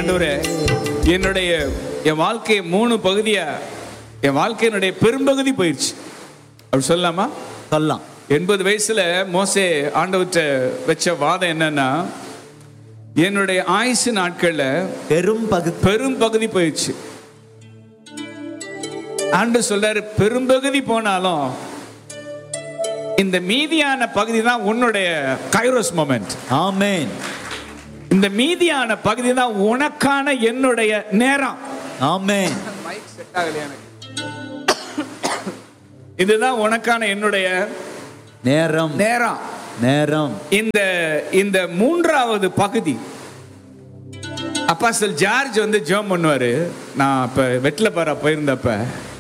ஆண்டவரே என்னுடைய என் வாழ்க்கை மூணு பகுதியா என் வாழ்க்கையினுடைய பெரும்பகுதி போயிடுச்சு அப்படி சொல்லலாமா சொல்லலாம் எண்பது வயசுல மோசே ஆண்டவர்கிட்ட வச்ச வாதம் என்னன்னா என்னுடைய ஆயுசு நாட்கள்ல பெரும் பகுதி பெரும் பகுதி போயிடுச்சு ஆண்டு சொல்றாரு பெரும்பகுதி போனாலும் இந்த மீதியான பகுதி தான் உன்னுடைய கைரோஸ் மொமெண்ட் ஆமென் இந்த மீதியான பகுதி தான் உனக்கான என்னுடைய நேரம் ஆமென் இதுதான் உனக்கான என்னுடைய நேரம் நேரம் நேரம் இந்த இந்த மூன்றாவது பகுதி அப்பாஸ்டல் ஜார்ஜ் வந்து ஜோம் பண்ணுவாரு நான் இப்ப வெட்டில பாரா போயிருந்தப்ப